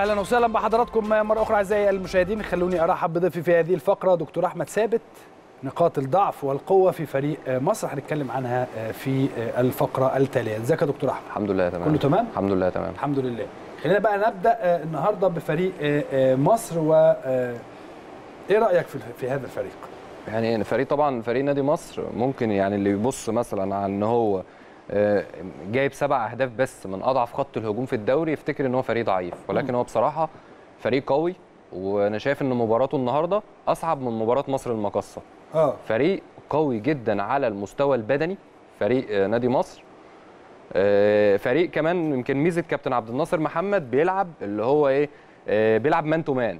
اهلا وسهلا بحضراتكم مره اخرى اعزائي المشاهدين خلوني ارحب بضيفي في هذه الفقره دكتور احمد ثابت نقاط الضعف والقوه في فريق مصر هنتكلم عنها في الفقره التاليه ازيك يا دكتور احمد الحمد لله تمام كله تمام الحمد لله تمام الحمد لله خلينا بقى نبدا النهارده بفريق مصر و ايه رايك في في هذا الفريق يعني فريق طبعا فريق نادي مصر ممكن يعني اللي يبص مثلا على ان هو جايب سبع اهداف بس من اضعف خط الهجوم في الدوري يفتكر ان هو فريق ضعيف ولكن هو بصراحه فريق قوي وانا شايف ان مباراته النهارده اصعب من مباراه مصر المقصه اه فريق قوي جدا على المستوى البدني فريق نادي مصر فريق كمان يمكن ميزه كابتن عبد الناصر محمد بيلعب اللي هو ايه بيلعب مان تو مان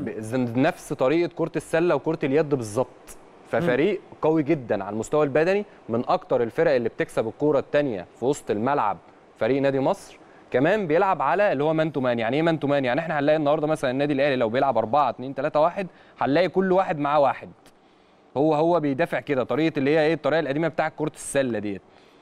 نفس طريقه كره السله وكره اليد بالظبط ففريق قوي جدا على المستوى البدني من اكتر الفرق اللي بتكسب الكوره الثانيه في وسط الملعب فريق نادي مصر كمان بيلعب على اللي هو مان تو مان يعني ايه مان تو مان يعني احنا هنلاقي النهارده مثلا النادي الاهلي لو بيلعب 4 2 3 1 هنلاقي كل واحد معاه واحد هو هو بيدافع كده طريقه اللي هي ايه الطريقه القديمه بتاعه كره السله ديت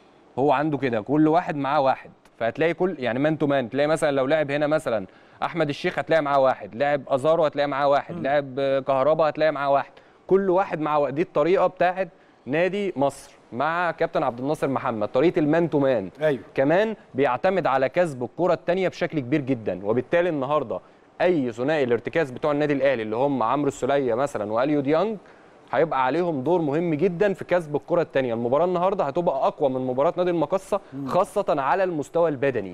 هو عنده كده كل واحد معاه واحد فهتلاقي كل يعني مان تو مان تلاقي مثلا لو لعب هنا مثلا احمد الشيخ هتلاقي معاه واحد لاعب ازارو هتلاقي معاه واحد لاعب كهربا هتلاقي معاه واحد كل واحد مع دي الطريقه بتاعت نادي مصر مع كابتن عبد الناصر محمد طريقه المان تو مان ايوه كمان بيعتمد على كسب الكره الثانيه بشكل كبير جدا وبالتالي النهارده اي ثنائي الارتكاز بتوع النادي الاهلي اللي هم عمرو السوليه مثلا واليو ديانج هيبقى عليهم دور مهم جدا في كسب الكره الثانيه المباراه النهارده هتبقى اقوى من مباراه نادي المقصه خاصه على المستوى البدني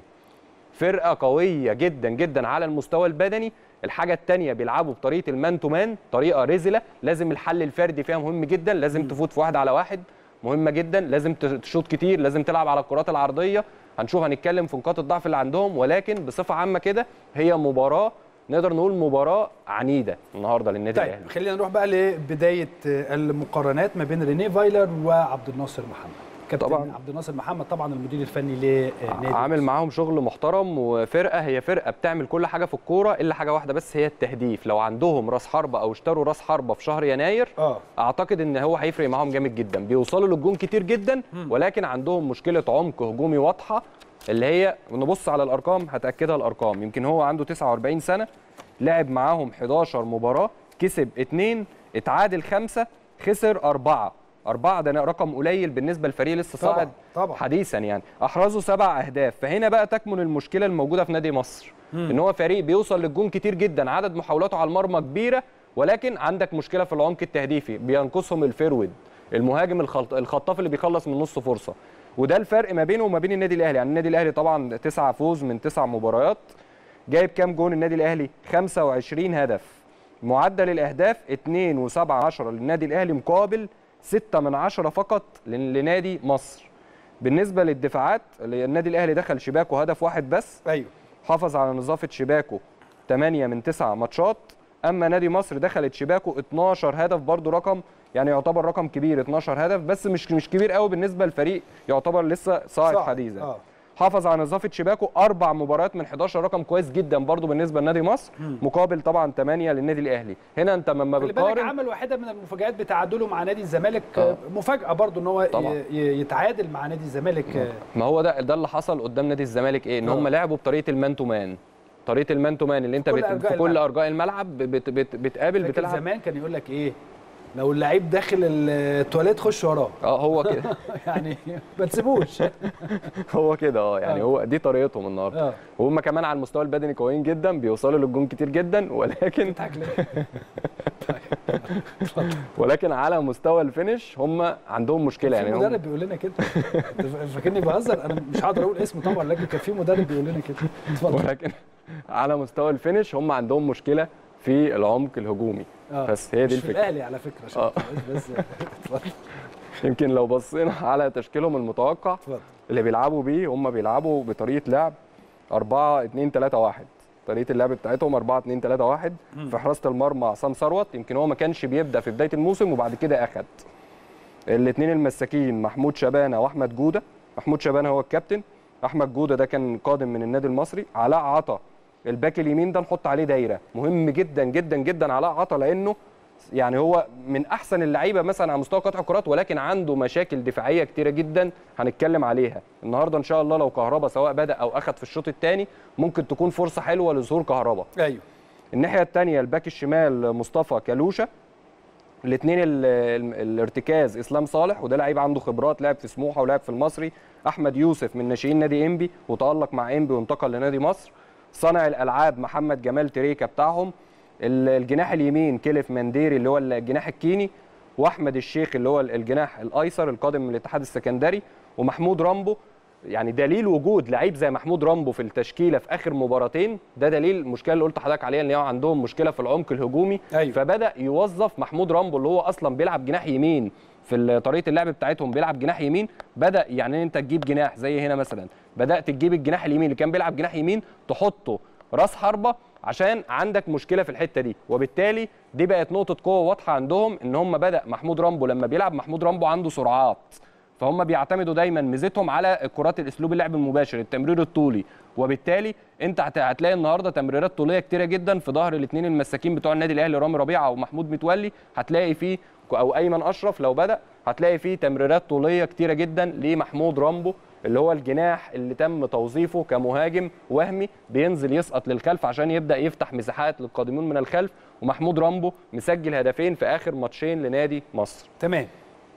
فرقه قويه جدا جدا على المستوى البدني الحاجه الثانيه بيلعبوا بطريقه المان تو مان طريقه رزله لازم الحل الفردي فيها مهم جدا لازم تفوت في واحد على واحد مهمه جدا لازم تشوط كتير لازم تلعب على الكرات العرضيه هنشوف هنتكلم في نقاط الضعف اللي عندهم ولكن بصفه عامه كده هي مباراه نقدر نقول مباراه عنيده النهارده للنادي طيب الاهلي خلينا نروح بقى لبدايه المقارنات ما بين رينيه فايلر وعبد الناصر محمد كابتن طبعاً. عبد الناصر محمد طبعا المدير الفني لنادي عامل مصر. معاهم شغل محترم وفرقه هي فرقه بتعمل كل حاجه في الكوره الا حاجه واحده بس هي التهديف لو عندهم راس حربه او اشتروا راس حربه في شهر يناير اه اعتقد ان هو هيفرق معاهم جامد جدا بيوصلوا للجون كتير جدا ولكن عندهم مشكله عمق هجومي واضحه اللي هي نبص على الارقام هتاكدها الارقام يمكن هو عنده 49 سنه لعب معاهم 11 مباراه كسب 2 اتعادل 5 خسر 4 أربعة ده رقم قليل بالنسبة لفريق لسه طبعاً، صاعد طبعاً. حديثا يعني أحرزوا سبع أهداف فهنا بقى تكمن المشكلة الموجودة في نادي مصر إن هو فريق بيوصل للجون كتير جدا عدد محاولاته على المرمى كبيرة ولكن عندك مشكلة في العمق التهديفي بينقصهم الفيرود المهاجم الخلط... الخطاف اللي بيخلص من نص فرصة وده الفرق ما بينه وما بين النادي الأهلي يعني النادي الأهلي طبعا تسعة فوز من تسع مباريات جايب كام جون النادي الأهلي 25 هدف معدل الأهداف 2 و7 10 للنادي الأهلي مقابل 6 من 10 فقط ل- لنادي مصر بالنسبة للدفاعات النادي الأهلي دخل شباكه هدف واحد بس ايوه حافظ على نظافه شباكه 8 من 9 ماتشات اما نادي مصر دخلت شباكه 12 هدف برضو رقم يعني يعتبر رقم كبير 12 هدف بس مش مش كبير قوي بالنسبه للفريق يعتبر لسه صاعد صعب. حديثا اه حافظ على نظافه شباكه اربع مباريات من 11 رقم كويس جدا برضو بالنسبه لنادي مصر مقابل طبعا 8 للنادي الاهلي هنا انت لما خلي بالك بتقارن عمل واحده من المفاجآت بتعادله مع نادي الزمالك آه. مفاجاه برضو ان هو طبعاً. ي- ي- يتعادل مع نادي الزمالك ما هو ده ده اللي حصل قدام نادي الزمالك ايه ان آه. هم لعبوا بطريقه المان تو مان طريقه المان تو مان اللي انت كل بت... أرجاء في كل الملعب. ارجاء الملعب بت... بت... بتقابل لكن بتلعب زمان كان يقول لك ايه لو اللعيب داخل التواليت خش وراه اه هو كده يعني ما تسيبوش هو كده اه يعني آه. هو دي طريقتهم النهارده اه وهم كمان على المستوى البدني قويين جدا بيوصلوا للجون كتير جدا ولكن بتضحك ليه؟ ولكن على مستوى الفينش هم عندهم مشكله في يعني هم مدرب بيقول لنا كده أنت فاكرني بهزر انا مش هقدر اقول اسمه طبعا لكن كان في مدرب بيقول لنا كده اتفضل ولكن على مستوى الفينش هم عندهم مشكله في العمق الهجومي آه. بس هي دي مش في الفكره الاهلي على فكره عشان آه. تبقاش بس اتفضل يمكن لو بصينا على تشكيلهم المتوقع اتفضل اللي بيلعبوا بيه هم بيلعبوا بطريقه لعب 4 2 3 1 طريقه اللعب بتاعتهم 4 2 3 1 في حراسه المرمى عصام ثروت يمكن هو ما كانش بيبدا في بدايه الموسم وبعد كده اخد الاثنين المساكين محمود شبانه واحمد جوده محمود شبانه هو الكابتن احمد جوده ده كان قادم من النادي المصري علاء عطا الباك اليمين ده نحط عليه دايره مهم جدا جدا جدا علاء عطا لانه يعني هو من احسن اللعيبه مثلا على مستوى قطع الكرات ولكن عنده مشاكل دفاعيه كتيره جدا هنتكلم عليها النهارده ان شاء الله لو كهربا سواء بدا او اخذ في الشوط الثاني ممكن تكون فرصه حلوه لظهور كهربا ايوه الناحيه الثانيه الباك الشمال مصطفى كالوشا الاثنين الارتكاز اسلام صالح وده لعيب عنده خبرات لعب في سموحه ولعب في المصري احمد يوسف من ناشئين نادي انبي وتالق مع انبي وانتقل لنادي مصر صانع الالعاب محمد جمال تريكا بتاعهم الجناح اليمين كيلف منديري اللي هو الجناح الكيني واحمد الشيخ اللي هو الجناح الايسر القادم من الاتحاد السكندري ومحمود رامبو يعني دليل وجود لعيب زي محمود رامبو في التشكيله في اخر مباراتين ده دليل المشكله اللي قلت لحضرتك عليها ان هو عندهم مشكله في العمق الهجومي أيوة. فبدا يوظف محمود رامبو اللي هو اصلا بيلعب جناح يمين في طريقه اللعب بتاعتهم بيلعب جناح يمين بدا يعني انت تجيب جناح زي هنا مثلا بدات تجيب الجناح اليمين اللي كان بيلعب جناح يمين تحطه راس حربه عشان عندك مشكله في الحته دي وبالتالي دي بقت نقطه قوه واضحه عندهم ان هم بدا محمود رامبو لما بيلعب محمود رامبو عنده سرعات فهم بيعتمدوا دايما ميزتهم على الكرات الاسلوب اللعب المباشر التمرير الطولي وبالتالي انت هتلاقي النهارده تمريرات طوليه كتيره جدا في ظهر الاثنين المساكين بتوع النادي الاهلي رامي ربيعه ومحمود متولي هتلاقي فيه او ايمن اشرف لو بدا هتلاقي فيه تمريرات طوليه كتيره جدا لمحمود رامبو اللي هو الجناح اللي تم توظيفه كمهاجم وهمي بينزل يسقط للخلف عشان يبدا يفتح مساحات للقادمون من الخلف ومحمود رامبو مسجل هدفين في اخر ماتشين لنادي مصر تمام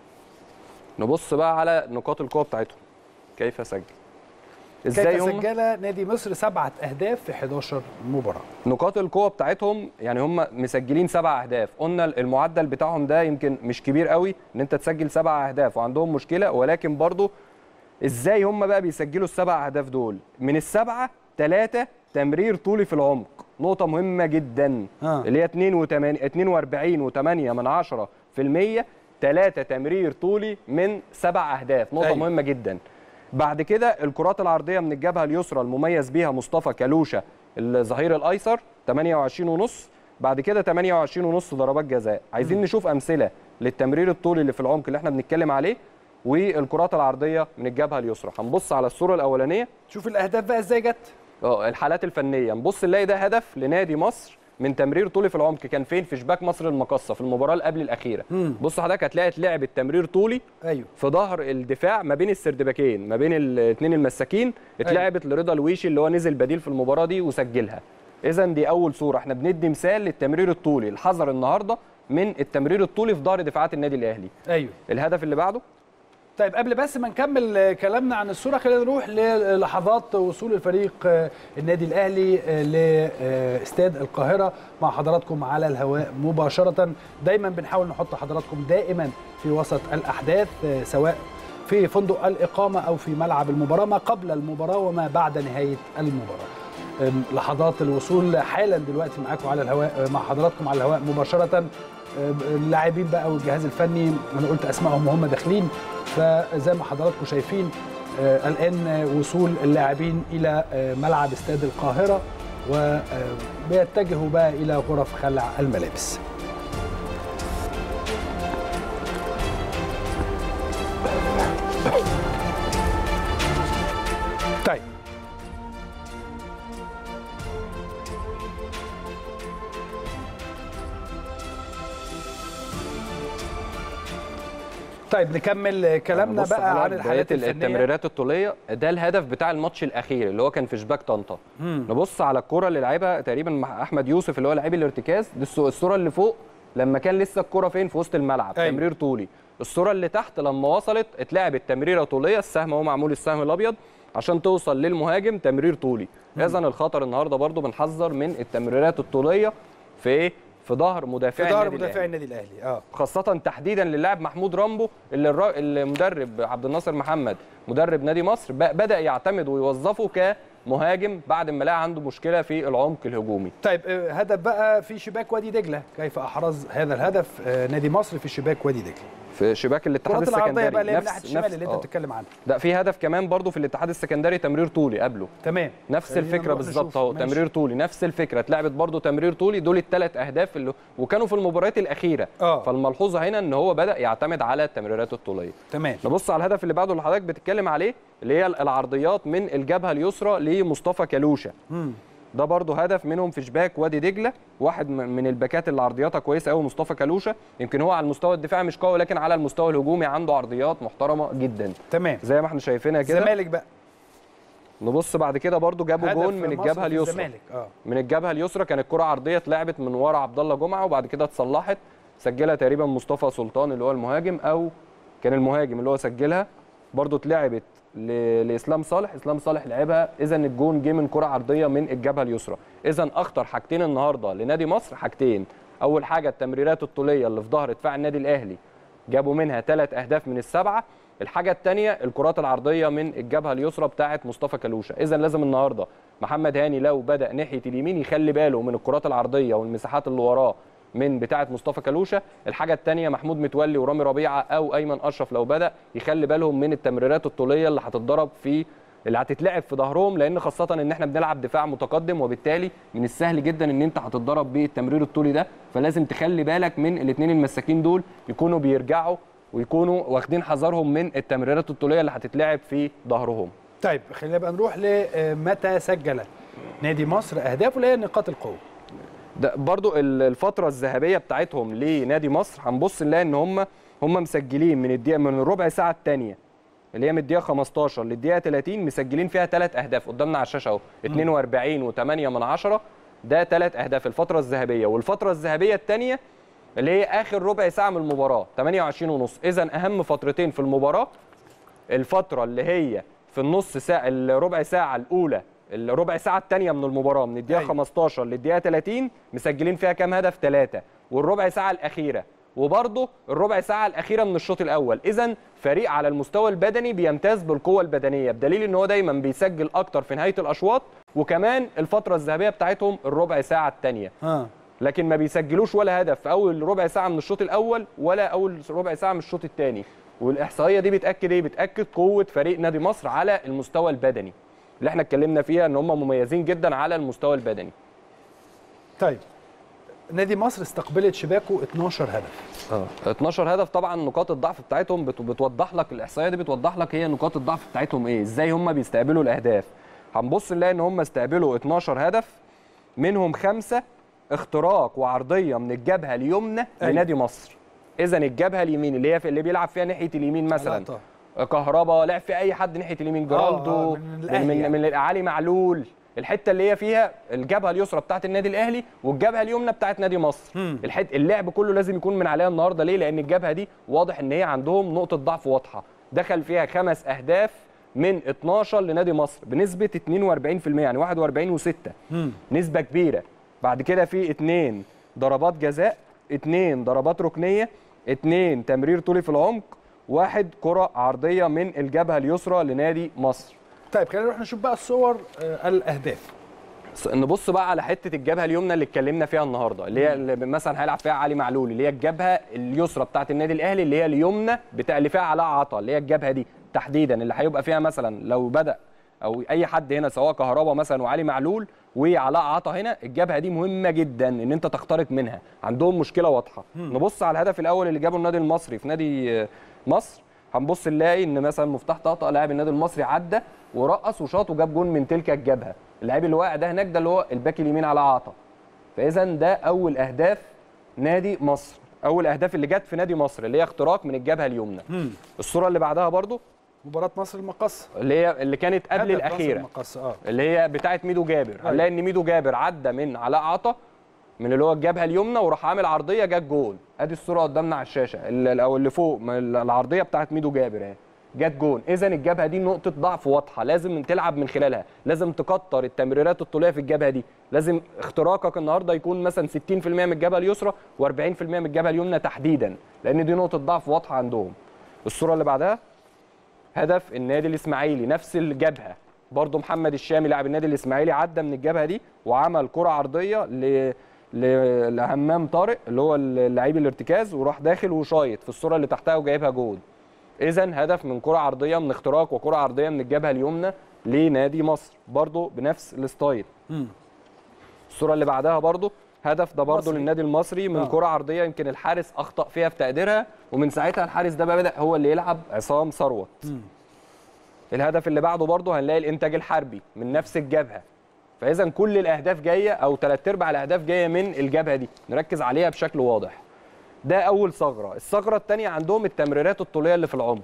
نبص بقى على نقاط القوه بتاعتهم كيف سجل ازاي كيف سجل نادي مصر سبعه اهداف في 11 مباراه نقاط القوه بتاعتهم يعني هم مسجلين سبع اهداف قلنا المعدل بتاعهم ده يمكن مش كبير قوي ان انت تسجل سبع اهداف وعندهم مشكله ولكن برضو ازاي هم بقى بيسجلوا السبع اهداف دول من السبعه ثلاثه تمرير طولي في العمق نقطه مهمه جدا آه. اللي هي 42 و8 من 10 في المية ثلاثة تمرير طولي من سبع أهداف نقطة أيوة. أيوة. مهمة جدا بعد كده الكرات العرضية من الجبهة اليسرى المميز بيها مصطفى كالوشة الظهير الأيسر 28 ونص بعد كده 28 ونص ضربات جزاء عايزين م. نشوف أمثلة للتمرير الطولي اللي في العمق اللي احنا بنتكلم عليه والكرات العرضية من الجبهة اليسرى هنبص على الصورة الأولانية شوف الأهداف بقى إزاي جت اه الحالات الفنية نبص نلاقي ده هدف لنادي مصر من تمرير طولي في العمق كان فين في شباك مصر المقصه في المباراه اللي قبل الاخيره مم. بص حضرتك هتلاقي اتلعب التمرير طولي ايوه في ظهر الدفاع ما بين السردباكين ما بين الاثنين المساكين اتلعبت أيوة. لرضا الويشي اللي هو نزل بديل في المباراه دي وسجلها اذا دي اول صوره احنا بندي مثال للتمرير الطولي الحذر النهارده من التمرير الطولي في ظهر دفاعات النادي الاهلي ايوه الهدف اللي بعده طيب قبل بس ما نكمل كلامنا عن الصوره خلينا نروح للحظات وصول الفريق النادي الاهلي لاستاد القاهره مع حضراتكم على الهواء مباشره دايما بنحاول نحط حضراتكم دائما في وسط الاحداث سواء في فندق الاقامه او في ملعب المباراه ما قبل المباراه وما بعد نهايه المباراه لحظات الوصول حالا دلوقتي معاكم على الهواء مع حضراتكم على الهواء مباشره اللاعبين بقى والجهاز الفني انا قلت اسمائهم وهم داخلين فزي ما حضراتكم شايفين الان وصول اللاعبين الى ملعب استاد القاهره وبيتجهوا بقى الى غرف خلع الملابس طيب طيب نكمل كلامنا بقى عن الحالات الفنيه التمريرات الطوليه ده الهدف بتاع الماتش الاخير اللي هو كان في شباك طنطا نبص على الكره اللي لعبها تقريبا احمد يوسف اللي هو لعيب الارتكاز دي الصوره اللي فوق لما كان لسه الكره فين في وسط الملعب أيوة. تمرير طولي الصوره اللي تحت لما وصلت اتلعبت تمريره طوليه السهم هو معمول السهم الابيض عشان توصل للمهاجم تمرير طولي اذا الخطر النهارده برضو بنحذر من التمريرات الطوليه في ايه في ظهر مدافع في ظهر مدافع النادي الاهلي اه خاصه تحديدا للاعب محمود رامبو اللي الرا... المدرب عبد الناصر محمد مدرب نادي مصر ب... بدا يعتمد ويوظفه كمهاجم بعد ما لقى عنده مشكله في العمق الهجومي طيب هدف بقى في شباك وادي دجله كيف احرز هذا الهدف نادي مصر في شباك وادي دجله في شباك الاتحاد السكندري بقى اللي نفس نفس الشمال اللي انت بتتكلم عنه ده في هدف كمان برضو في الاتحاد السكندري تمرير طولي قبله تمام نفس الفكره بالظبط اهو تمرير طولي نفس الفكره اتلعبت برضو تمرير طولي دول الثلاث اهداف اللي وكانوا في المباريات الاخيره آه. فالملحوظه هنا ان هو بدا يعتمد على التمريرات الطوليه تمام نبص على الهدف اللي بعده اللي حضرتك بتتكلم عليه اللي هي العرضيات من الجبهه اليسرى لمصطفى كالوشا مم. ده برضه هدف منهم في شباك وادي دجله واحد م- من الباكات اللي عرضياتها كويسه قوي مصطفى كلوشه يمكن هو على المستوى الدفاعي مش قوي لكن على المستوى الهجومي عنده عرضيات محترمه جدا تمام زي ما احنا شايفينها كده الزمالك بقى نبص بعد كده برضو جابوا هدف جون من مصر الجبهه في اليسرى الزمالك اه من الجبهه اليسرى كانت كره عرضيه اتلعبت من ورا عبد الله جمعه وبعد كده اتصلحت سجلها تقريبا مصطفى سلطان اللي هو المهاجم او كان المهاجم اللي هو سجلها برضو اتلعبت ل- لاسلام صالح اسلام صالح لعبها اذا الجون جه من كره عرضيه من الجبهه اليسرى اذا اخطر حاجتين النهارده لنادي مصر حاجتين اول حاجه التمريرات الطوليه اللي في ظهر دفاع النادي الاهلي جابوا منها ثلاث اهداف من السبعه الحاجه الثانيه الكرات العرضيه من الجبهه اليسرى بتاعه مصطفى كلوشه اذا لازم النهارده محمد هاني لو بدا ناحيه اليمين يخلي باله من الكرات العرضيه والمساحات اللي وراه من بتاعه مصطفى كلوشه الحاجه الثانيه محمود متولي ورامي ربيعه او ايمن اشرف لو بدا يخلي بالهم من التمريرات الطوليه اللي هتتضرب في اللي هتتلعب في ظهرهم لان خاصه ان احنا بنلعب دفاع متقدم وبالتالي من السهل جدا ان انت هتتضرب بالتمرير الطولي ده فلازم تخلي بالك من الاثنين المساكين دول يكونوا بيرجعوا ويكونوا واخدين حذرهم من التمريرات الطوليه اللي هتتلعب في ظهرهم طيب خلينا بقى نروح لمتى سجل نادي مصر اهدافه اللي هي نقاط القوه ده برضو ال- الفترة الذهبية بتاعتهم لنادي مصر هنبص نلاقي ان هم هم مسجلين من الدقيقة من الربع ساعة الثانية اللي هي من الدقيقة 15 للدقيقة 30 مسجلين فيها ثلاث أهداف قدامنا على الشاشة أهو 42 و8 من عشرة ده ثلاث أهداف الفترة الذهبية والفترة الذهبية الثانية اللي هي آخر ربع ساعة من المباراة 28 ونص إذا أهم فترتين في المباراة الفترة اللي هي في النص ساعة الربع ساعة الأولى الربع ساعة الثانية من المباراة من الدقيقة أيوة. 15 للدقيقة 30 مسجلين فيها كام هدف؟ ثلاثة والربع ساعة الأخيرة وبرضه الربع ساعة الأخيرة من الشوط الأول إذا فريق على المستوى البدني بيمتاز بالقوة البدنية بدليل إن هو دايما بيسجل أكتر في نهاية الأشواط وكمان الفترة الذهبية بتاعتهم الربع ساعة الثانية اه لكن ما بيسجلوش ولا هدف في اول ربع ساعه من الشوط الاول ولا اول ربع ساعه من الشوط الثاني والاحصائيه دي بتاكد ايه بتاكد قوه فريق نادي مصر على المستوى البدني اللي احنا اتكلمنا فيها ان هم مميزين جدا على المستوى البدني طيب نادي مصر استقبلت شباكه 12 هدف اه 12 هدف طبعا نقاط الضعف بتاعتهم بت- بتوضح لك الاحصائيه دي بتوضح لك هي نقاط الضعف بتاعتهم ايه ازاي هم بيستقبلوا الاهداف هنبص نلاقي ان هم استقبلوا 12 هدف منهم خمسه اختراق وعرضيه من الجبهه اليمنى أيوة. لنادي مصر اذا الجبهه اليمين اللي هي في اللي بيلعب فيها ناحيه اليمين مثلا لقطة. كهربا لعب في اي حد ناحيه اليمين جرالدو آه، من من, الأهلي من, يعني. من علي معلول الحته اللي هي فيها الجبهه اليسرى بتاعت النادي الاهلي والجبهه اليمنى بتاعت نادي مصر مم. الحت اللعب كله لازم يكون من عليها النهارده ليه لان الجبهه دي واضح ان هي عندهم نقطه ضعف واضحه دخل فيها خمس اهداف من 12 لنادي مصر بنسبه 42% يعني 41 و6 مم. نسبه كبيره بعد كده في اثنين ضربات جزاء اثنين ضربات ركنيه اثنين تمرير طولي في العمق واحد كره عرضيه من الجبهه اليسرى لنادي مصر طيب خلينا نروح نشوف بقى الصور آه الاهداف س- نبص بقى على حته الجبهه اليمنى اللي اتكلمنا فيها النهارده اللي هي اللي مثلا هيلعب فيها علي معلول اللي هي الجبهه اليسرى بتاعه النادي الاهلي اللي هي اليمنى بتاع اللي فيها علاء عطا اللي هي الجبهه دي تحديدا اللي هيبقى فيها مثلا لو بدا او اي حد هنا سواء كهربا مثلا وعلي معلول وعلاء عطا هنا الجبهه دي مهمه جدا ان انت تخترق منها عندهم مشكله واضحه نبص على الهدف الاول اللي جابه النادي المصري في نادي آه، مصر هنبص نلاقي ان مثلا مفتاح طقطقه لاعب النادي المصري عدى ورقص وشاط وجاب جون من تلك الجبهه اللاعب اللي واقع ده هناك ده اللي هو الباك اليمين على عطا فاذا ده اول اهداف نادي مصر اول اهداف اللي جت في نادي مصر اللي هي اختراق من الجبهه اليمنى مم. الصوره اللي بعدها برضو مباراه مصر المقص اللي هي اللي كانت قبل هدف مصر الاخيره المقص اه اللي هي بتاعه ميدو جابر هنلاقي ان ميدو جابر عدى من علاء عطا من اللي هو الجبهه اليمنى وراح عامل عرضيه جت جول ادي الصوره قدامنا على الشاشه ال- او اللي فوق من العرضيه بتاعه ميدو جابر اهي جت جون اذا الجبهه دي نقطه ضعف واضحه لازم تلعب من خلالها لازم تكتر التمريرات الطوليه في الجبهه دي لازم اختراقك النهارده يكون مثلا 60% من الجبهه اليسرى و40% من الجبهه اليمنى تحديدا لان دي نقطه ضعف واضحه عندهم الصوره اللي بعدها هدف النادي الاسماعيلي نفس الجبهه برضه محمد الشامي لاعب النادي الاسماعيلي عدى من الجبهه دي وعمل كره عرضيه ل ل- لهمام طارق اللي هو اللعيب الارتكاز وراح داخل وشايط في الصوره اللي تحتها وجايبها جول اذا هدف من كره عرضيه من اختراق وكره عرضيه من الجبهه اليمنى لنادي مصر برضه بنفس الستايل مم. الصوره اللي بعدها برضه هدف ده برضه مصري. للنادي المصري من آه. كره عرضيه يمكن الحارس اخطا فيها في تقديرها ومن ساعتها الحارس ده بقى بدا هو اللي يلعب عصام ثروت مم. الهدف اللي بعده برضه هنلاقي الانتاج الحربي من نفس الجبهه فاذا كل الاهداف جايه او ثلاث ارباع الاهداف جايه من الجبهه دي نركز عليها بشكل واضح ده اول ثغره الثغره الثانيه عندهم التمريرات الطوليه اللي في العمق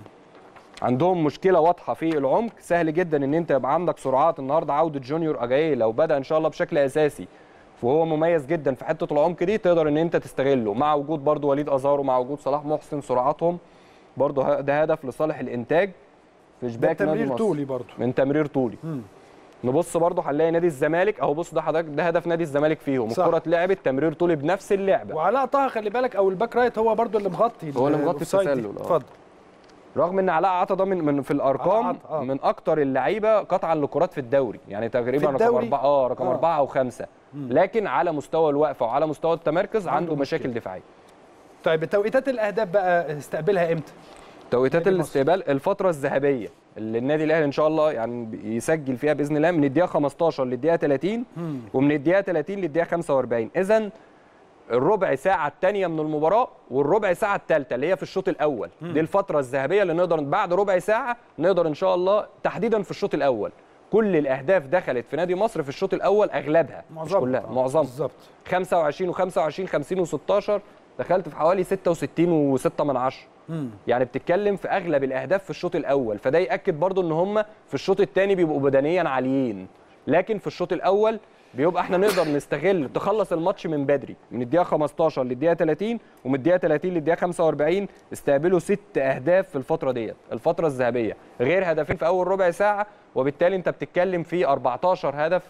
عندهم مشكله واضحه في العمق سهل جدا ان انت يبقى عندك سرعات النهارده عوده جونيور اجاي لو بدا ان شاء الله بشكل اساسي وهو مميز جدا في حته العمق دي تقدر ان انت تستغله مع وجود برضو وليد ازارو مع وجود صلاح محسن سرعاتهم برضو ه- ده هدف لصالح الانتاج في ده شباك نادي تمرير مصر طولي برضو من تمرير طولي مم. نبص برضو هنلاقي نادي الزمالك اهو بص ده حضرتك ده هدف نادي الزمالك فيهم صح. الكره اتلعبت تمرير طولي بنفس اللعبه وعلاء طه خلي بالك او الباك رايت هو برضو اللي مغطي هو اللي ال- مغطي الأوفسايد دي. التسلل، آه. اتفضل رغم ان علاء عطا ده من, من في الارقام علاء عطا، آه. من اكتر اللعيبه قطعا للكرات في الدوري يعني تقريبا رقم الدوري؟ اربعه اه رقم آه. اربعه او خمسه لكن على مستوى الوقفه وعلى مستوى التمركز عنده عنده مشكلة. مشاكل دفاعيه طيب توقيتات الاهداف بقى استقبلها امتى توقيتات نادي مصر. الاستقبال الفتره الذهبيه اللي النادي الاهلي ان شاء الله يعني يسجل فيها باذن الله من الدقيقه 15 للدقيقه 30 ومن الدقيقه 30 للدقيقه 45 اذا الربع ساعه الثانيه من المباراه والربع ساعه الثالثه اللي هي في الشوط الاول دي الفتره الذهبيه اللي نقدر بعد ربع ساعه نقدر ان شاء الله تحديدا في الشوط الاول كل الاهداف دخلت في نادي مصر في الشوط الاول اغلبها مش كلها آه، معظمها بالظبط 25 و25 50 و16 دخلت في حوالي 66 و6 من 10 مم. يعني بتتكلم في اغلب الاهداف في الشوط الاول فده ياكد برضو ان هم في الشوط الثاني بيبقوا بدنيا عاليين لكن في الشوط الاول بيبقى احنا نقدر نستغل تخلص الماتش من بدري من الدقيقه 15 للدقيقه 30 ومن الدقيقه 30 للدقيقه 45 استقبلوا ست اهداف في الفتره ديت الفتره الذهبيه غير هدفين في اول ربع ساعه وبالتالي انت بتتكلم في 14 هدف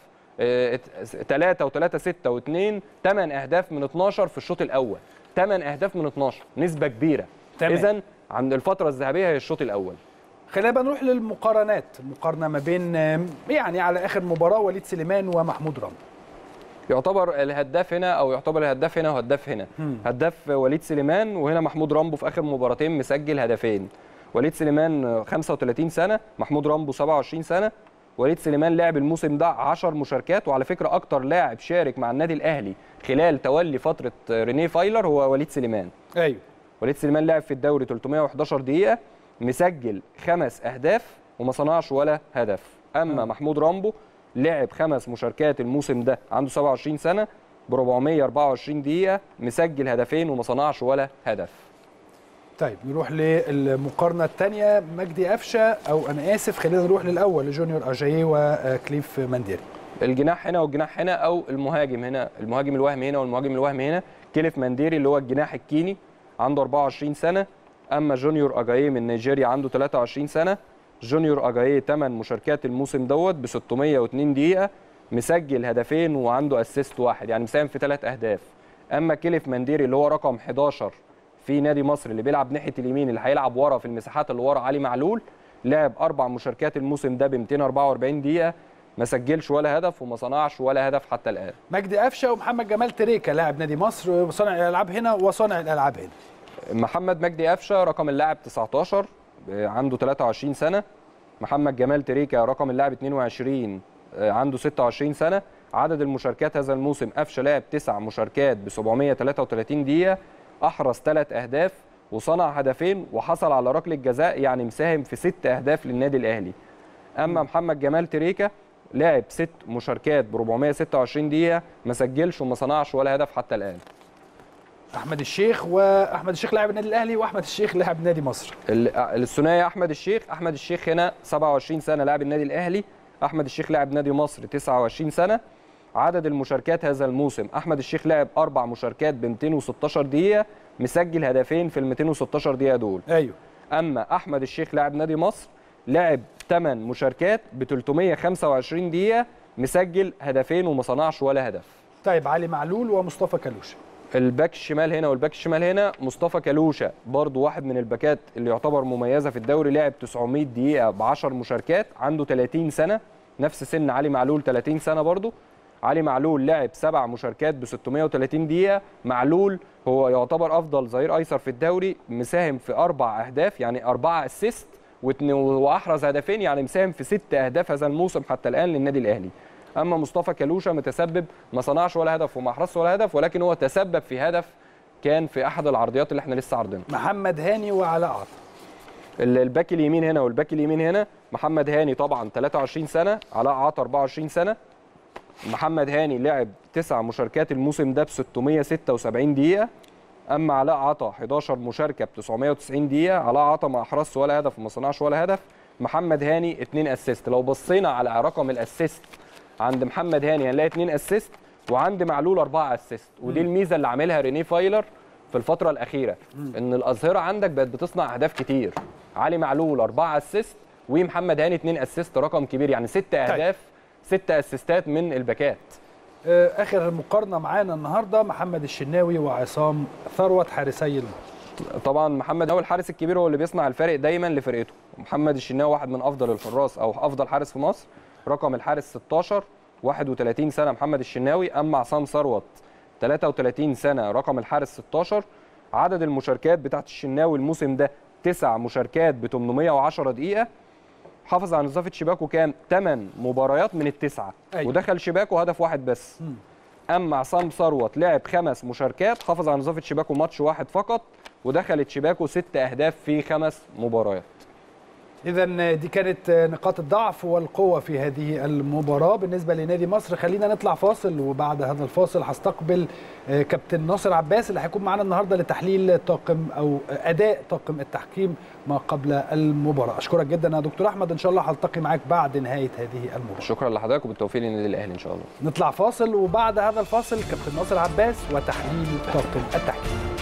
3 و3 6 و2 8 اهداف من 12 في الشوط الاول 8 اهداف من 12 نسبه كبيره تمام. اذا عند الفتره الذهبيه هي الشوط الاول خلينا بقى نروح للمقارنات المقارنه ما بين آم، يعني على اخر مباراه وليد سليمان ومحمود رمضان يعتبر الهداف هنا او يعتبر الهداف هنا وهداف هنا مم. هداف وليد سليمان وهنا محمود رامبو في اخر مباراتين مسجل هدفين وليد سليمان 35 سنه محمود رامبو 27 سنه وليد سليمان لعب الموسم ده 10 مشاركات وعلى فكره اكتر لاعب شارك مع النادي الاهلي خلال تولي فتره رينيه فايلر هو وليد سليمان ايوه وليد سليمان لعب في الدوري 311 دقيقة مسجل خمس أهداف وما صنعش ولا هدف أما محمود رامبو لعب خمس مشاركات الموسم ده عنده 27 سنة ب 424 دقيقة مسجل هدفين وما صنعش ولا هدف طيب نروح للمقارنه الثانيه مجدي قفشه او انا اسف خلينا نروح للاول لجونيور اجاييه وكليف مانديري الجناح هنا والجناح هنا او المهاجم هنا المهاجم الوهمي هنا والمهاجم الوهمي هنا كيليف مانديري اللي هو الجناح الكيني عنده 24 سنه اما جونيور اجاييه من نيجيريا عنده 23 سنه جونيور اجاييه 8 مشاركات الموسم دوت ب 602 دقيقه مسجل هدفين وعنده اسيست واحد يعني مساهم في ثلاث اهداف اما كيليف مانديري اللي هو رقم 11 في نادي مصر اللي بيلعب ناحيه اليمين اللي هيلعب ورا في المساحات اللي ورا علي معلول لعب اربع مشاركات الموسم ده ب 244 دقيقه ما سجلش ولا هدف وما صنعش ولا هدف حتى الان مجدي قفشه ومحمد جمال تريكا لاعب نادي مصر وصانع الالعاب هنا وصانع الالعاب هنا محمد مجدي قفشه رقم اللاعب 19 آه، عنده 23 سنه محمد جمال تريكا رقم اللاعب 22 آه، عنده 26 سنه عدد المشاركات هذا الموسم قفشه لعب تسع مشاركات ب 733 دقيقه احرز ثلاث اهداف وصنع هدفين وحصل على ركله جزاء يعني مساهم في ست اهداف للنادي الاهلي اما محمد جمال تريكا لعب ست مشاركات ب 426 دقيقه ما سجلش وما صنعش ولا هدف حتى الان احمد الشيخ واحمد الشيخ لاعب النادي الاهلي واحمد الشيخ لاعب نادي مصر ال- الثنائي احمد الشيخ احمد الشيخ هنا 27 سنه لاعب النادي الاهلي احمد الشيخ لاعب نادي مصر 29 سنه عدد المشاركات هذا الموسم احمد الشيخ لعب اربع مشاركات ب 216 دقيقه مسجل هدفين في ال 216 دقيقه دول ايوه اما احمد الشيخ لاعب نادي مصر لعب 8 مشاركات ب 325 دقيقه مسجل هدفين وما صنعش ولا هدف طيب علي معلول ومصطفى كلوشه الباك الشمال هنا والباك الشمال هنا مصطفى كلوشه برضو واحد من الباكات اللي يعتبر مميزه في الدوري لعب 900 دقيقه ب 10 مشاركات عنده 30 سنه نفس سن علي معلول 30 سنه برضو علي معلول لعب سبع مشاركات ب 630 دقيقه معلول هو يعتبر افضل ظهير ايسر في الدوري مساهم في اربع اهداف يعني اربعه اسيست واحرز هدفين يعني مساهم في ست اهداف هذا الموسم حتى الان للنادي الاهلي اما مصطفى كلوشه متسبب ما صنعش ولا هدف وما احرزش ولا هدف ولكن هو تسبب في هدف كان في احد العرضيات اللي احنا لسه عارضينها محمد هاني وعلاء عطا ال- الباك اليمين هنا والباك اليمين هنا محمد هاني طبعا 23 سنه علاء عطا 24 سنه محمد هاني لعب تسع مشاركات الموسم ده ب 676 دقيقه اما علاء عطا 11 مشاركه ب 990 دقيقه علاء عطا ما احرزش ولا هدف وما صنعش ولا هدف محمد هاني 2 اسيست لو بصينا على رقم الاسيست عند محمد هاني هنلاقي 2 اسيست وعند معلول 4 اسيست ودي الميزه اللي عاملها رينيه فايلر في الفتره الاخيره ان الاظهره عندك بقت بتصنع اهداف كتير علي معلول 4 اسيست ومحمد هاني 2 اسيست رقم كبير يعني 6 اهداف 6 اسيستات من الباكات آه، اخر مقارنه معانا النهارده محمد الشناوي وعصام ثروت حارسي المرمى طبعا محمد هو الحارس الكبير هو اللي بيصنع الفارق دايما لفرقته محمد الشناوي واحد من افضل الحراس او افضل حارس في مصر رقم الحارس 16 31 سنه محمد الشناوي اما عصام ثروت 33 سنه رقم الحارس 16 عدد المشاركات بتاعت الشناوي الموسم ده تسع مشاركات ب 810 دقيقه حافظ على نظافه شباكه كام 8 مباريات من التسعه أيوة. ودخل شباكه هدف واحد بس مم. اما عصام ثروت لعب خمس مشاركات حافظ على نظافه شباكه ماتش واحد فقط ودخلت شباكه ست اهداف في خمس مباريات اذا دي كانت نقاط الضعف والقوه في هذه المباراه بالنسبه لنادي مصر خلينا نطلع فاصل وبعد هذا الفاصل هستقبل آه، كابتن ناصر عباس اللي هيكون معانا النهارده لتحليل طاقم او اداء طاقم التحكيم ما قبل المباراه اشكرك جدا يا دكتور احمد ان شاء الله هلتقي معاك بعد نهايه هذه المباراه شكرا لحضرتك وبالتوفيق للنادي الاهلي ان شاء الله نطلع فاصل وبعد هذا الفاصل كابتن ناصر عباس وتحليل طاقم التحكيم